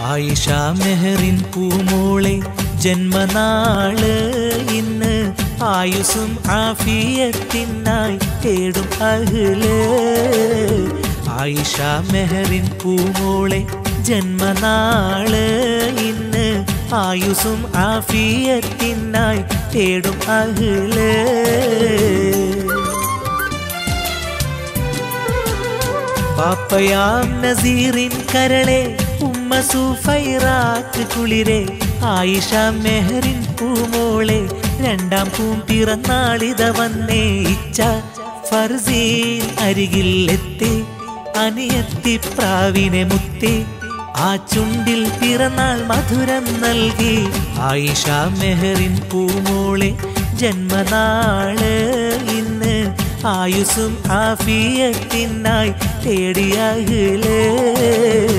ആയിഷ മെഹറിൻ പൂമോളെ ജന്മനാള് ഇന്ന് ആയുസും ആഫിയത്തിനായി തേടും അഹ്ല് ആയിഷ മെഹറിൻ പൂമോളെ ജന്മനാള് ഇന്ന് ആയുസും ആഫിയത്തിനായി തേടും അഹ്ല് പാപ്പയാം നസീറിൻ കരളെ ഉമ്മ സൂഫൈറാക്ക് കുളിരെ ആയിഷ മെഹറിൻ പൂമോളെ രണ്ടാം പൂം പിറന്നാളിത വന്നേ ഇച്ച ഫർസീൻ അരികിൽ എത്തി അനിയത്തി പ്രാവിനെ മുത്തി ആ ചുണ്ടിൽ പിറന്നാൾ മധുരം നൽകി ആയിഷ മെഹറിൻ പൂമോളെ ജന്മനാള് ഇന്ന് ആയുസും ആഫിയത്തിനായി തേടിയാകിലേ